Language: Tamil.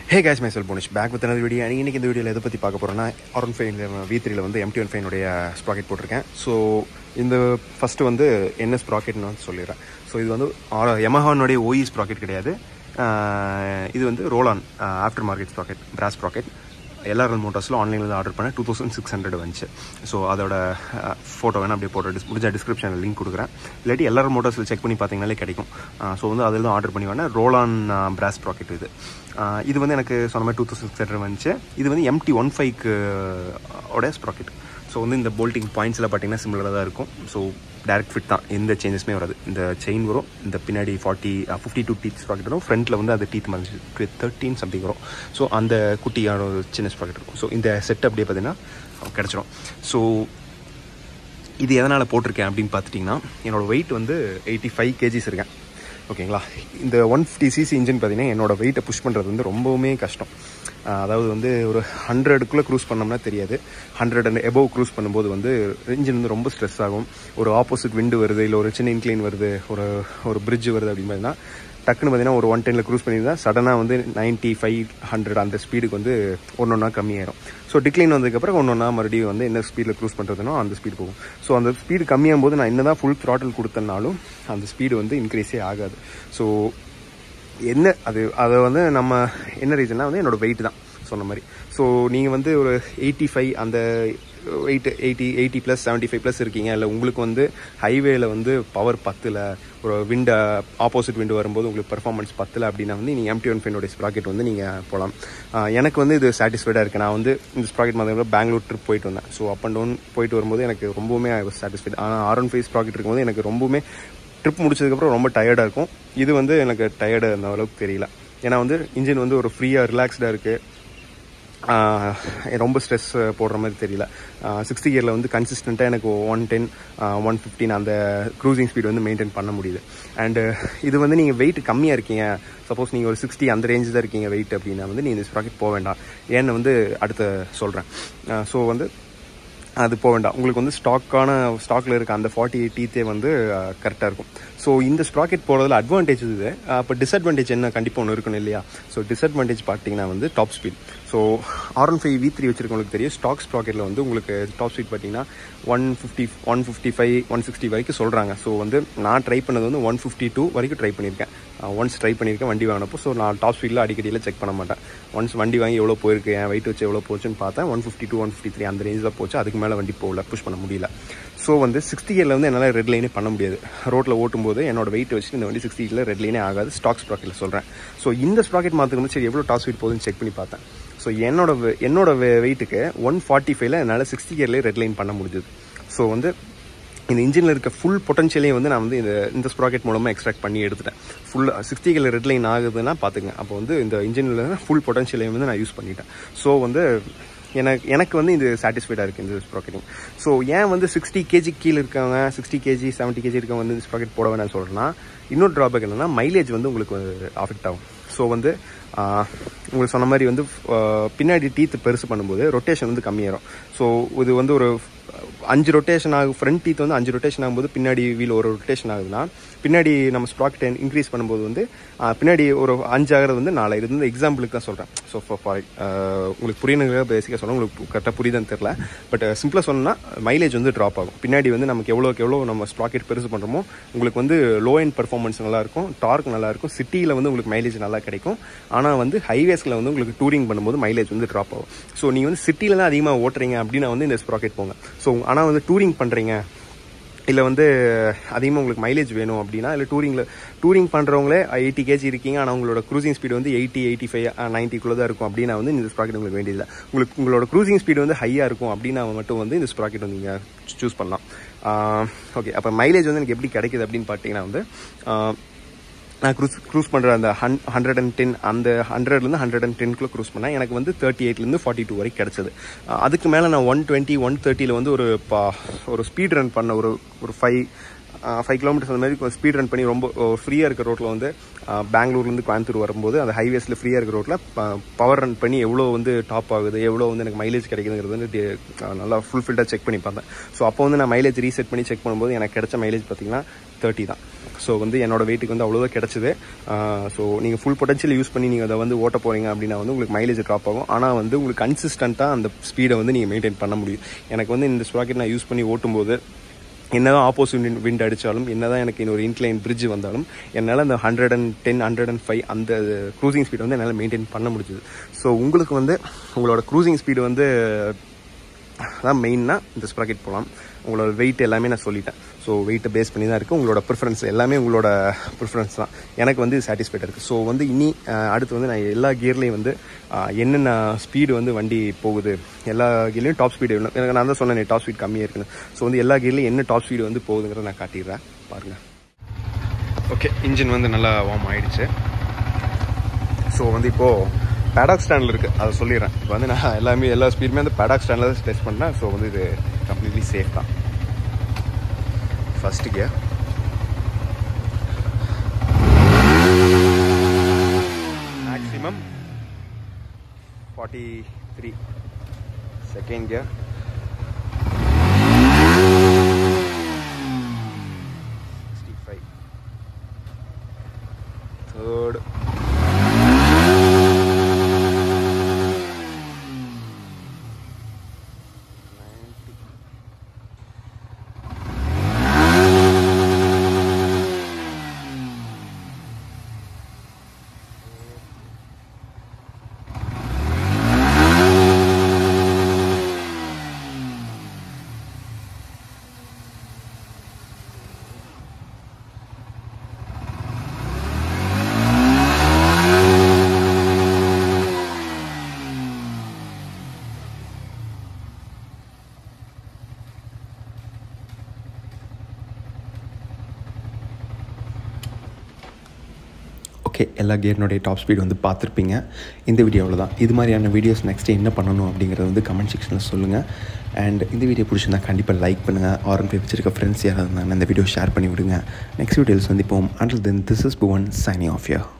ஹே கேஸ் மைசல் போனிஷ் பேக் வித் another வீடியோ இன்னைக்கு இந்த வீடியோவில் எதை பற்றி பார்க்க போகிறோன்னா ஆரன் ஃபைன் வி த்ரீல வந்து எம்டி ஒன் ஃபைனுடைய ஸ்ப்ராக்கெட் போட்டிருக்கேன் ஸோ இந்த ஃபஸ்ட்டு வந்து என்ன ஸ்ப்ராக்கெட்னு வந்து சொல்லிடுறேன் ஸோ இது வந்து யமஹானுடைய ஓஇ ஸ்ப்ராக்கெட் கிடையாது ஆஹ் இது வந்து Rolon after market sprocket brass sprocket LRL மோட்டார்ஸில் ஆன்லைனில் ஆர்டர் பண்ணேன் டூ தௌசண்ட் சிக்ஸ் ஹண்ட்ரட் வந்துச்சு ஸோ அதோட ஃபோட்டோ வேணால் அப்படியே போட்டு டிஸ் முடிஞ்ச டிஸ்கிரிப்ஷனில் லிங்க் கொடுக்குறேன் இல்லாட்டி எல்ஆர்எல் மோட்டார்ஸில் செக் பண்ணி பார்த்தீங்கனாலே கிடைக்கும் ஸோ வந்து அதில் தான் ஆர்டர் பண்ணி வேணால் ரோலான் பிராஸ் ப்ராக்கெட் இது ஆஹ் இது வந்து எனக்கு சொன்ன மாதிரி டூ தௌசண்ட் சிக்ஸ் ஹண்ட்ரட் வந்துச்சு இது வந்து எம்டி ஒன் ஃபைவ்க்கு உடைய ஸ்ப்ராக்கெட் ஸோ வந்து இந்த போல்ட்டிங் பாயிண்ட்ஸில் பார்த்தீங்கன்னா சிமிலராக தான் இருக்கும் ஸோ டேரக்ட் ஃபிட் தான் எந்த சேஞ்சஸுமே வராது இந்த செயின் வரும் இந்த பின்னாடி forty fifty two teeth sprocket வரும் ஃப்ரண்ட்டில் வந்து அது டீத் மாதிரி தேர்ட்டீன் சம்திங் வரும் ஸோ அந்த குட்டியான ஒரு சின்ன ஸ்ப்ராக்கெட் இருக்கும் ஸோ இந்த செட் அப்படியே பார்த்தீங்கன்னா கிடச்சிரும் ஸோ இது எதனால் போட்டிருக்கேன் அப்படின்னு பார்த்துட்டிங்கன்னா என்னோட வெயிட் வந்து எயிட்டி ஃபைவ் கேஜிஸ் இருக்கேன் ஓகேங்களா இந்த ஒன் ஃபிஃப்டி சிசி இன்ஜின் பார்த்தீங்கன்னா என்னோட வெயிட்டை புஷ் பண்ணுறது வந்து ரொம்பவுமே கஷ்டம் ஆஹ் அதாவது வந்து ஒரு ஹண்ட்ரடுக்குள்ளே க்ரூஸ் பண்ணோம்னா தெரியாது ஹண்ட்ரட் அண்ட் எபோவ் க்ரூஸ் பண்ணும்போது வந்து இன்ஜின் வந்து ரொம்ப ஸ்ட்ரெஸ் ஆகும் ஒரு ஆப்போசிட் விண்டு வருது இல்லை ஒரு சின்ன இன்க்ளைன் வருது ஒரு ஒரு பிரிட்ஜ் வருது அப்படின்னு பார்த்தீங்கன்னா டக்குன்னு பார்த்தீங்கன்னா ஒரு ஒன் டெனில் க்ரூஸ் பண்ணியிருந்தா சடனாக வந்து நைன்ட்டி ஃபைவ் ஹண்ட்ரட் அந்த ஸ்பீடுக்கு வந்து ஒன்று ஒன்றா கம்மியாயிரும் ஸோ டிக்ளைன் வந்ததுக்கப்புறம் ஒன்று ஒன்றா மறுபடியும் வந்து என்ன ஸ்பீடில் க்ரூஸ் பண்ணுறதுனோ அந்த ஸ்பீடு போகும் ஸோ அந்த ஸ்பீடு கம்மியாகும் போது நான் என்ன தான் ஃபுல் த்ராட்டில் கொடுத்தனாலும் அந்த ஸ்பீடு வந்து இன்க்ரீஸே ஆகாது ஸோ என்ன அது அதை வந்து நம்ம என்ன ரீசன்னா வந்து என்னோட வெயிட் தான் சொன்ன மாதிரி ஸோ நீங்கள் வந்து ஒரு எயிட்டி ஃபைவ் அந்த weight eighty eighty plus seventy five plus இருக்கீங்க இல்லை உங்களுக்கு வந்து ஹைவேல வந்து பவர் பத்தில் ஒரு விண்டு ஆப்போசிட் விண்டு வரும்போது உங்களுக்கு பெர்ஃபார்மன்ஸ் பத்தில் அப்படின்னா வந்து நீங்கள் எம்டி ஒன் ஃபைனோட ஸ்ப்ராக்கெட் வந்து நீங்கள் போகலாம் ஆஹ் எனக்கு வந்து இது சாட்டிஸ்ஃபைடாக இருக்குது நான் வந்து இந்த ஸ்ப்ராக்கெட் மாதிரி பெங்களூர் ட்ரிப் போயிட்டு வந்தேன் ஸோ அப் அண்ட் டவுன் போயிட்டு வரும்போது எனக்கு ரொம்பவுமே சாட்டிஸ்ஃபைட் ஆனால் ஆர் ஒன் ஃபைவ் ஸ்ப்ராக்கெட் இருக்கும்போது எனக்கு ரொம்பவுமே ட்ரிப் முடிச்சதுக்கப்புறம் ரொம்ப டயர்டாக இருக்கும் இது வந்து எனக்கு டயர்டு அந்த அளவுக்கு தெரியல ஏன்னா வந்து இன்ஜின் வந்து ஒரு ஃப்ரீயாக ரிலாக்ஸ்டாக இருக்குது ரொம்ப ஸ்ட்ரெஸ் போடுற மாதிரி தெரியல சிக்ஸ்டி இயரில் வந்து கன்சிஸ்டண்ட்டாக எனக்கு ஒன் டென் ஒன் ஃபிஃப்டின் அந்த க்ரூசிங் ஸ்பீட் வந்து மெயின்டைன் பண்ண முடியுது அண்டு இது வந்து நீங்கள் வெயிட் கம்மியாக இருக்கீங்க சப்போஸ் நீங்கள் ஒரு சிக்ஸ்டி அந்த ரேஞ்சு தான் இருக்கீங்க வெயிட் அப்படின்னா வந்து நீங்கள் இந்த ஸ்ப்ராக்கெட் போக வேண்டாம் ஏன்னு வந்து அடுத்த சொல்கிறேன் ஸோ வந்து அது போக வேண்டாம் உங்களுக்கு வந்து ஸ்டாக்கான ஸ்டாக்கில் இருக்க அந்த ஃபார்ட்டி எயிட் டீத்தே வந்து கரெக்டாக இருக்கும் ஸோ இந்த ஸ்ப்ராக்கெட் போகிறதுல அட்வான்டேஜ் இது அப்போ டிஸ்அட்வான்டேஜ் என்ன கண்டிப்பாக ஒன்று இருக்கணும் இல்லையா ஸோ டிஸ்அட்வான்டேஜ் பார்த்தீங்கன்னா வந்து top speed so R one five V three வச்சிருக்கவங்களுக்கு தெரியும் ஸ்டாக் ஸ்ப்ராக்கெட்டில் வந்து உங்களுக்கு டாப் ஸ்பீட் பார்த்தீங்கன்னா one fifty one fifty five one sixty வரைக்கும் சொல்கிறாங்க ஸோ வந்து நான் ட்ரை பண்ணது வந்து ஒன் ஃபிஃப்டி டூ வரைக்கும் ட்ரை பண்ணியிருக்கேன் ஒன்ஸ் ட்ரை பண்ணியிருக்கேன் வண்டி வாங்கினப்போ ஸோ நான் டாப் ஸ்பீடில் அடிக்கடியில் செக் பண்ண மாட்டேன் ஒன்ஸ் வண்டி வாங்கி எவ்வளோ போயிருக்கு என் வெயிட் வச்சு எவ்வளோ போச்சுன்னு பார்த்தேன் one fifty two one fifty three அந்த ரேஞ்சில் போச்சு அதுக்கு மேலே வண்டி போகல புஷ் பண்ண முடியல ஸோ வந்து சிக்ஸ்டி இயரில் வந்து என்னால் ரெட் லைனே பண்ண முடியாது ரோட்டில் ஓட்டும்போது என்னோட வெயிட் வச்சு இந்த வண்டி சிக்ஸ்டி இயரில் ரெட் லைனே ஆகாது ஸ்டாக் ஸ்ப்ராக்கெட்டில் சொல்கிறேன் ஸோ இந்த ஸ்ப்ராக்கெட் மாற்றுக்கும் சரி எவ்வளோ டாப் ஸ்பீட் போகுதுன்னு செக் பண்ணி பார்த்தேன் ஸோ என்னோட வெ- என்னோட வெயிட்டுக்கு ஒன் ஃபார்ட்டி ஃபைவ்ல என்னால் சிக்ஸ்டி இயர்லேயே ரெட் லைன் பண்ண முடிஞ்சது ஸோ வந்து இந்த இன்ஜினில் இருக்க ஃபுல் பொட்டன்ஷியலையும் வந்து நான் வந்து இந்த இந்த ஸ்ப்ராக்கெட் மூலமாக எக்ஸ்ட்ராக்ட் பண்ணி எடுத்துட்டேன் ஃபுல் சிக்ஸ்டிகள் ரெட் லைன் ஆகுதுன்னா பார்த்துங்க அப்போ வந்து இந்த இன்ஜினில் ஃபுல் பொட்டன்ஷியலையும் வந்து நான் யூஸ் பண்ணிட்டேன் ஸோ வந்து எனக்கு எனக்கு வந்து இது சாட்டிஸ்ஃபைடாக இருக்குது இந்த ஸ்ப்ராக்கெட்டிங் ஸோ ஏன் வந்து சிக்ஸ்டி கேஜி கீழே இருக்கவங்க சிக்ஸ்டி கேஜி செவன்ட்டி கேஜி இருக்கவங்க வந்து இந்த ஸ்ப்ராக்கெட் போட வேணாம்னு சொல்கிறேன்னா இன்னொரு ட்ராபேக் என்னன்னா மைலேஜ் வந்து உங்களுக்கு அஃபெக்ட் ஆகும் ஸோ வந்து ஆஹ், உங்களுக்கு சொன்ன மாதிரி வந்து ஆஹ், பின்னாடி டீத் பெருசு பண்ணும்போது ரொட்டேஷன் வந்து கம்மியாயிரும் ஸோ இது வந்து ஒரு அஞ்சு ரொட்டேஷன் ஆகும் ஃப்ரண்ட் டீத் வந்து அஞ்சு ரொட்டேஷன் ஆகும்போது பின்னாடி வீல் ஒரு ரொட்டேஷன் ஆகுதுன்னா பின்னாடி நம்ம ஸ்ப்ராக்கெட் இன்க்ரீஸ் பண்ணும்போது வந்து ஆஹ், பின்னாடி ஒரு அஞ்சு ஆகிறது வந்து நாலு இது வந்து எக்ஸாம்பிளுக்கு தான் சொல்கிறேன் ஸோ ஃபார் உங்களுக்கு புரியணுங்க பேசிக்காக சொல்ல உங்களுக்கு கரெக்டாக புரியுதுன்னு தெரில பட் சிம்பிளாக சொன்னா மைலேஜ் வந்து ட்ராப் ஆகும் பின்னாடி வந்து நமக்கு எவ்வளோக்கு எவ்வளோ நம்ம ஸ்ப்ராக்கெட் பெருசு பண்ணுறோமோ உங்களுக்கு வந்து லோ அண்ட் பர்ஃபார்மன்ஸ் நல்லாயிருக்கும் டார்க் நல்லாயிருக்கும் சிட்டியில் வந்து உங்களுக்கு மைலேஜ் நல்லா கிடைக்கும் ஆனால் வந்து ஹைவேஸில் வந்து உங்களுக்கு டூரிங் பண்ணும்போது மைலேஜ் வந்து ட்ராப் ஆகும் ஸோ நீங்கள் வந்து சிட்டியில் தான் அதிகமாக ஓட்டுறீங்க அப்படின்னா வந்து இந்த ஸ்ப்ராக்கெட் போங்க ஸோ ஆனால் வந்து டூரிங் பண்ணுறீங்க இல்லை வந்து அதிகமாக உங்களுக்கு மைலேஜ் வேணும் அப்படின்னா இல்லை டூரிங்கில் டூரிங் பண்ணுறவங்களே எயிட்டி கேஜி இருக்கீங்க ஆனால் உங்களோட க்ரூசிங் ஸ்பீடு வந்து எயிட்டி எயிட்டி ஃபைவ் நைன்ட்டிக்குள்ளே தான் இருக்கும் அப்படின்னா வந்து இந்த ஸ்ப்ராக்கெட் உங்களுக்கு வேண்டியதில்லை உங்களுக்கு உங்களோட க்ரூசிங் ஸ்பீடு வந்து ஹையாக இருக்கும் அப்படின்னா மட்டும் வந்து இந்த ஸ்ப்ராக்கெட் வந்து நீங்கள் சூஸ் பண்ணலாம் ஓகே அப்போ மைலேஜ் வந்து எனக்கு எப்படி கிடைக்குது அப்படின்னு பார்த்தீங்கன்னா வந்து ஆஹ், நான் க்ரூஸ் க்ரூஸ் பண்ணுற அந்த ஹன் ஹண்ட்ரட் அண்ட் டென் அந்த ஹண்ட்ரட்லேருந்து ஹண்ட்ரட் அண்ட் டென்க்குள்ளே க்ரூஸ் பண்ணேன் எனக்கு வந்து தேர்ட்டி எயிட்லேருந்து ஃபார்ட்டி டூ வரைக்கும் கிடச்சது அதுக்கு மேலே நான் ஒன் டுவெண்ட்டி ஒன் தேர்ட்டியில் வந்து ஒரு பா ஒரு ஸ்பீட் ரன் பண்ண ஒரு ஒரு ஃபைவ் ஃபைவ் கிலோமீட்டர்ஸ் அந்த மாதிரி ஸ்பீட் ரன் பண்ணி ரொம்ப ஃப்ரீயாக இருக்க ரோட்டில் வந்து பெங்களூர்லேருந்து கோயம்புத்தூர் வரும்போது அந்த ஹைவேஸில் ஃப்ரீயாக இருக்கிற ரோட்டில் பவர் ரன் பண்ணி எவ்வளோ வந்து டாப் ஆகுது எவ்வளோ வந்து எனக்கு மைலேஜ் கிடைக்குதுங்கிறது வந்து டி- அஹ் நல்லா ஃபுல்ஃபில்டாக செக் பண்ணி பார்த்தேன் ஸோ அப்போ வந்து நான் மைலேஜ் ரீசெட் பண்ணி செக் பண்ணும்போது எனக்கு கிடைச்ச மைலேஜ் பார்த்தீங்கன்னா தேர்ட்டி தான் ஸோ வந்து என்னோட வெயிட்டுக்கு வந்து அவ்வளோதான் கிடச்சிது ஸோ நீங்கள் ஃபுல் பொட்டன்ஷியல் யூஸ் பண்ணி நீங்கள் அதை வந்து ஓட்ட போகிறீங்க அப்படின்னா வந்து உங்களுக்கு மைலேஜ் ட்ராப் ஆகும் ஆனால் வந்து உங்களுக்கு கன்சிஸ்டண்ட்டாக அந்த ஸ்பீடை வந்து நீங்கள் மெயின்டைன் பண்ண முடியும் எனக்கு வந்து இந்த ஸ்ப்ராக்கெட் நான் யூஸ் பண்ணி ஓட்டும்போது என்னதான் ஆப்போசிட் விண்ட் அடித்தாலும் என்னதான் எனக்கு இன்னொரு இன்க்ளைன் பிரிட்ஜ் வந்தாலும் என்னால் அந்த hundred and ten hundred and five அந்த க்ரூசிங் ஸ்பீட் வந்து என்னால் மெயின்டைன் பண்ண முடிஞ்சுது ஸோ உங்களுக்கு வந்து உங்களோட க்ரூசிங் ஸ்பீடு வந்து அதான் மெயினாக இந்த ஸ்ப்ராக்கெட் போகலாம் உங்களோட வெயிட் எல்லாமே நான் சொல்லிட்டேன் ஸோ வெயிட்டை பேஸ் பண்ணி தான் இருக்குது உங்களோட ப்ரிஃபரன்ஸ் எல்லாமே உங்களோட ப்ரிஃபரன்ஸ் தான் எனக்கு வந்து சாட்டிஸ்ஃபைட் இருக்குது ஸோ வந்து இனி அஹ், அடுத்து வந்து நான் எல்லா கியர்லேயும் வந்து அஹ், என்னென்ன ஸ்பீடு வந்து வண்டி போகுது எல்லா கியர்லையும் டாப் ஸ்பீடு எனக்கு நான் தான் சொன்னேன் டாப் ஸ்பீட் கம்மியாக இருக்குன்னு ஸோ வந்து எல்லா கியர்லையும் என்ன டாப் ஸ்பீடு வந்து போகுதுங்கிறத நான் காட்டிடுறேன் பாருங்கள் ஓகே இன்ஜின் வந்து நல்லா வார்ம் ஆயிடுச்சு ஸோ வந்து இப்போது பேடாக் ஸ்டாண்டில் இருக்குது அதை சொல்லிடுறேன் இப்போ வந்து நான் எல்லாமே எல்லா ஸ்பீடுமே வந்து பேடாக் ஸ்டாண்டில் தான் டெஸ்ட் பண்ணேன் ஸோ வந்து இது கம்ப்ளீட்லி சேஃப் தான் first gear maximum forty three second gear sixty five third okay எல்லா கியர்னுடைய டாப் ஸ்பீடு வந்து பார்த்துருப்பீங்க இந்த வீடியோவில் தான் இது மாதிரியான வீடியோஸ் நெக்ஸ்ட்டு என்ன பண்ணணும் அப்படிங்கிறத வந்து கமெண்ட் செக்ஷனில் சொல்லுங்கள் அண்ட் இந்த வீடியோ பிடிச்சிருந்தா கண்டிப்பாக லைக் பண்ணுங்கள் ஆரம்பி வச்சிருக்க ஃப்ரெண்ட்ஸ் யாராவது இருந்தாங்கன்னா இந்த வீடியோ ஷேர் பண்ணி விடுங்க நெக்ஸ்ட் வீடியோஸ் வந்து இப்போ under then this is Bhuvan signing off your